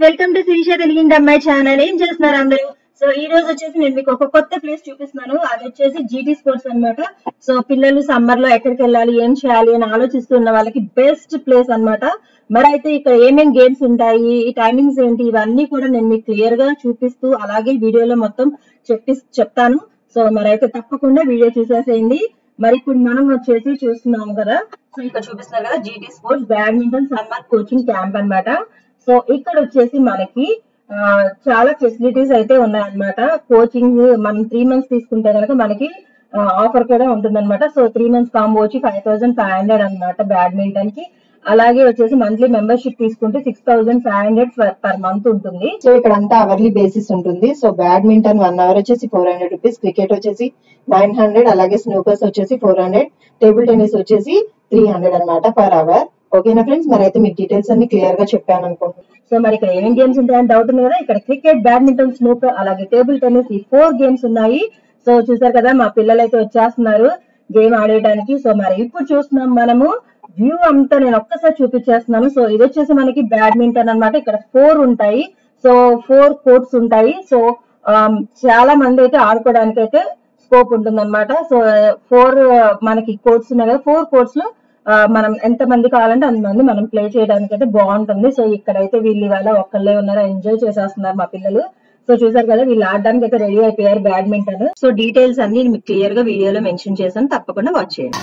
welcome to Sirisha తెలుగింటి అమ్మాయి channel ఏం చేస్తున్నారు అందరూ సో ఈ రోజు వచ్చేసి నేను మీకు ఒక కొత్త ప్లేస్ చూపిస్తున్నాను అది వచ్చేసి జీటీ స్పోర్ట్స్ అన్నమాట సో పిల్లలు సమ్మర్ లో ఎక్కడికి వెళ్ళాలి ఏం చేయాలి అని ఆలోచిస్తున్న వాళ్ళకి బెస్ట్ ప్లేస్ అన్నమాట మరి అయితే ఇక్కడ ఏమేం గేమ్స్ ఉంటాయి ఈ టైమింగ్స్ ఏంటి ఇవన్నీ కూడా నేను మీకు క్లియర్ గా చూపిస్తూ అలాగే వీడియోలో మొత్తం చెప్పి చెప్తాను సో మరి అయితే తప్పకుండా వీడియో చూసేసేయండి మరి ఇప్పుడు మనం వచ్చేసి చూస్తున్నాం కదా సో ఇక్కడ చూపిస్తున్నారు కదా GT sports badminton summer coaching camp అన్నమాట సో ఇక్కడ వచ్చేసి మనకి ఆ, చాలా ఫెసిలిటీస్ అయితే ఉన్నాయన్నమాట కోచింగ్ మనం త్రీ మంత్స్ తీసుకుంటే కనుక మనకి ఆఫర్ కూడా ఉంటుందన్నమాట సో త్రీ మంత్స్ కాంబో వచ్చి ఫైవ్ థౌసండ్ ఫైవ్ హండ్రెడ్ అనమాట బ్యాడ్మింటన్ కి అలాగే వచ్చేసి మంత్లీ మెంబర్షిప్ తీసుకుంటే six thousand five hundred per month ఉంటుంది సో ఇక్కడ అంతా అవర్లీ బేసిస్ ఉంటుంది సో బ్యాడ్మింటన్ వన్ అవర్ వచ్చేసి ఫోర్ హండ్రెడ్ రూపీస్ క్రికెట్ వచ్చేసి నైన్ హండ్రెడ్ అలాగే స్నూకర్స్ వచ్చేసి ఫోర్ హండ్రెడ్ టేబుల్ టెన్నిస్ వచ్చేసి త్రీ హండ్రెడ్ అనమాట పర్ అవర్ ఓకేనా ఫ్రెండ్స్ మరి అయితే మీకు డీటెయిల్స్ అన్ని క్లియర్ గా చెప్పాను అనుకుంటున్నాను సో మరి ఇక్కడ ఏమేం గేమ్స్ ఉంటాయని డౌట్ ఉంది కదా ఇక్కడ క్రికెట్ బ్యాడ్మింటన్ స్నూకర్ అలాగే టేబుల్ టెన్నిస్ ఈ ఫోర్ గేమ్స్ ఉన్నాయి సో చూసారు కదా మా పిల్లలు అయితే వచ్చేస్తున్నారు గేమ్ ఆడేయడానికి సో మరి ఇప్పుడు చూస్తున్నాం మనము వ్యూ అంతా నేను ఒక్కసారి చూపించేస్తున్నాను సో ఇది వచ్చేసి మనకి బ్యాడ్మింటన్ అన్నమాట ఇక్కడ ఫోర్ ఉంటాయి సో ఫోర్ కోర్ట్స్ ఉంటాయి సో ఆమ్, చాలా మంది అయితే ఆడుకోవడానికి అయితే స్కోప్ ఉంటుంది అనమాట సో ఫోర్ మనకి కోర్ట్స్ ఉన్నాయి కదా ఫోర్ కోర్ట్స్ లో ఆ, మనం ఎంత మంది కావాలంటే అంత మంది మనం ప్లే చేయడానికి అయితే బాగుంటుంది సో ఇక్కడైతే వీళ్ళు ఇవాళ ఒక్కళ్ళే ఉన్నారు ఎంజాయ్ చేసేస్తున్నారు మా పిల్లలు సో చూసారు కదా వీళ్ళు ఆడడానికి అయితే రెడీ అయిపోయారు బ్యాడ్మింటన్ సో డీటెయిల్స్ అన్ని మీకు క్లియర్ గా వీడియోలో మెన్షన్ చేశాను తప్పకుండా వాచ్ చేయండి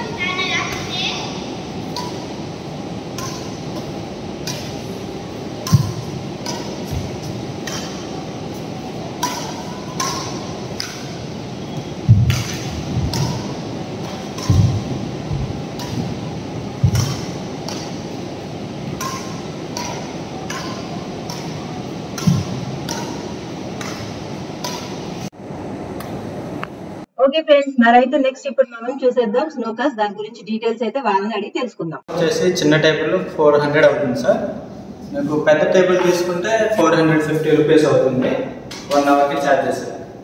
ఓకే ఫ్రెండ్స్ మరైతే నెక్స్ట్ ఇప్పుడు మనం చూసేద్దాం స్నోకాస్ దాని గురించి డీటెయిల్స్ అయితే వాళ్ళని అడిగి తెలుసుకుందాం వచ్చేసి చిన్న టేబుల్ ఫోర్ హండ్రెడ్ అవుతుంది సార్ మీకు పెద్ద టేబుల్ తీసుకుంటే ఫోర్ హండ్రెడ్ ఫిఫ్టీ రూపీస్ అవుతుంది వన్ అవర్కి ఛార్జెస్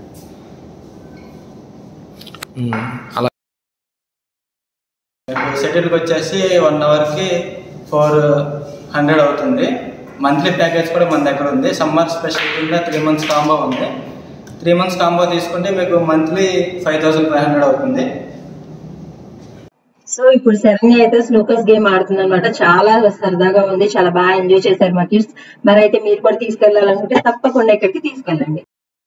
అలా మీకు సెటిల్కి వచ్చేసి వన్ అవర్కి ఫోర్ హండ్రెడ్ అవుతుంది మంత్లీ ప్యాకేజ్ కూడా మన దగ్గర ఉంది సమ్మర్ స్పెషల్ కింద త్రీ మంత్స్ కాంబో ఉంది త్రీ మంత్స్ కాంబో తీసుకుంటే మీకు monthly five thousand five hundred అవుతుంది సో ఇప్పుడు శరణ్య అయితే స్నూకర్స్ గేమ్ ఆడుతుంది అనమాట చాలా సరదాగా ఉంది చాలా బాగా ఎంజాయ్ చేశారు మా కిడ్స్ మరి అయితే మీరు కూడా తీసుకెళ్లాలనుకుంటే తప్పకుండా ఇక్కడికి తీసుకెళ్ళండి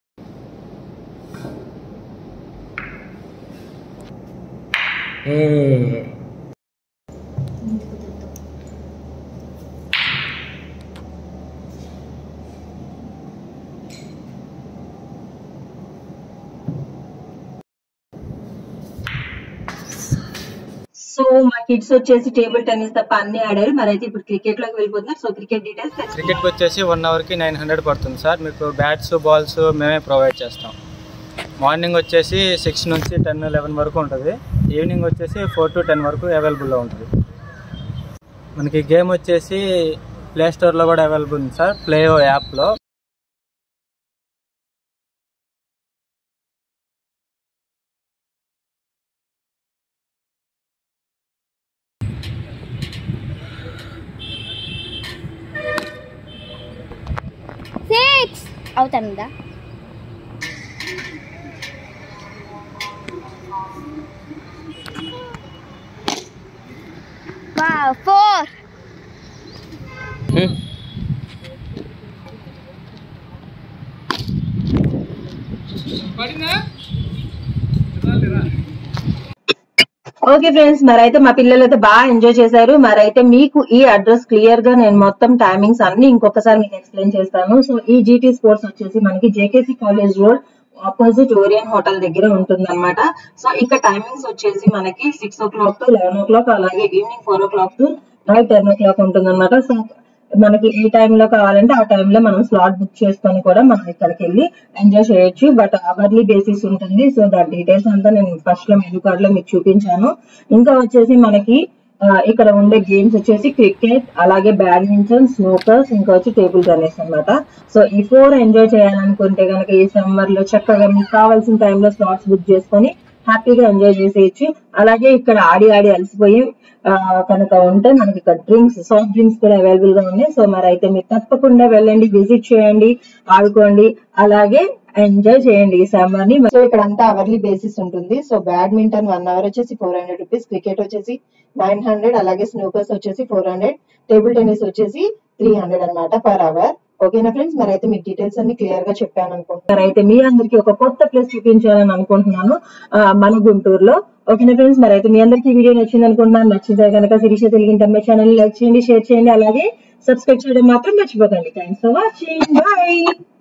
సో మా కిడ్స్ వచ్చేసి టేబుల్ టెన్నిస్ తప్ప అన్ని ఆడారు మరి అయితే ఇప్పుడు క్రికెట్ లోకి వెళ్ళిపోతున్నారు సో క్రికెట్ డీటెయిల్స్ క్రికెట్కి వచ్చేసి వన్ అవర్కి నైన్ హండ్రెడ్ పడుతుంది సార్ మీకు బ్యాట్స్ బాల్స్ మేమే ప్రొవైడ్ చేస్తాం మార్నింగ్ వచ్చేసి సిక్స్ నుంచి టెన్ లెవెన్ వరకు ఉంటుంది ఈవినింగ్ వచ్చేసి ఫోర్ టు టెన్ వరకు అవైలబుల్లో ఉంటుంది మనకి గేమ్ వచ్చేసి ప్లే స్టోర్లో కూడా అవైలబుల్ ఉంది సార్ ప్లే యాప్లో సిక్స్ అవుతుందా ఫోర్ ఓకే ఫ్రెండ్స్ మరి అయితే మా పిల్లలు అయితే బాగా ఎంజాయ్ చేశారు మరి అయితే మీకు ఈ అడ్రస్ క్లియర్ గా నేను మొత్తం టైమింగ్స్ అన్ని ఇంకొకసారి మీకు ఎక్స్ప్లెయిన్ చేస్తాను సో ఈ జీటీ స్పోర్ట్స్ వచ్చేసి మనకి JKC college road opposite Orion hotel దగ్గర ఉంటుంది అనమాట సో ఇక్కడ టైమింగ్స్ వచ్చేసి మనకి six o'clock to eleven o'clock అలాగే evening four o'clock to night ten o'clock ఉంటుంది అనమాట సో మనకి ఏ టైంలో కావాలంటే ఆ టైంలో మనం స్లాట్ బుక్ చేసుకొని కూడా మనం ఇక్కడికి వెళ్ళి ఎంజాయ్ చేయొచ్చు బట్ అవర్లీ బేసిస్ ఉంటుంది సో దాని డీటెయిల్స్ అంతా నేను ఫస్ట్ లో మెనూ కార్డ్ లో మీకు చూపించాను ఇంకా వచ్చేసి మనకి ఆ, ఇక్కడ ఉండే గేమ్స్ వచ్చేసి క్రికెట్ అలాగే బ్యాడ్మింటన్ స్నూకర్స్ ఇంకా వచ్చి టేబుల్ టెన్నిస్ అన్నమాట సో ఈ ఫోర్ ఎంజాయ్ చేయాలనుకుంటే కనుక ఈ సమ్మర్ లో చక్కగా మీకు కావాల్సిన టైంలో స్లాట్స్ బుక్ చేసుకొని హ్యాపీగా ఎంజాయ్ చేసేయచ్చు అలాగే ఇక్కడ ఆడి ఆడి అలసిపోయి ఆ, కనుక ఉంటే మనకి ఇక్కడ డ్రింక్స్ సాఫ్ట్ డ్రింక్స్ కూడా అవైలబుల్ గా ఉన్నాయి సో మరి అయితే మీరు తప్పకుండా వెళ్ళండి విజిట్ చేయండి ఆడుకోండి అలాగే ఎంజాయ్ చేయండి ఈ సమ్మర్ ని సో ఇక్కడ అంతా అవర్లీ బేసిస్ ఉంటుంది సో బ్యాడ్మింటన్ వన్ అవర్ వచ్చేసి ఫోర్ హండ్రెడ్ రూపీస్ క్రికెట్ వచ్చేసి నైన్ హండ్రెడ్ అలాగే స్నూకర్స్ వచ్చేసి ఫోర్ హండ్రెడ్ టేబుల్ టెన్నిస్ వచ్చేసి త్రీ హండ్రెడ్ అనమాట పర్ అవర్ ఓకేనా ఫ్రెండ్స్ మరి అయితే మీకు డీటెయిల్స్ అన్ని క్లియర్ గా చెప్పాను అనుకుంటున్నాను మరి అయితే మీ అందరికి ఒక కొత్త ప్లేస్ చూపించాలని అనుకుంటున్నాను ఆ, మన గుంటూరులో ఓకేనా ఫ్రెండ్స్ మరి అయితే మీ అందరికి వీడియో నచ్చింది అనుకుంటున్నాను నచ్చితే కనుక శిరీష తెలుగు ఛానల్ లైక్ చేయండి షేర్ చేయండి అలాగే సబ్స్క్రైబ్ చేయడం మాత్రం మర్చిపోకండి థ్యాంక్స్ ఫర్ వాచింగ్ బాయ్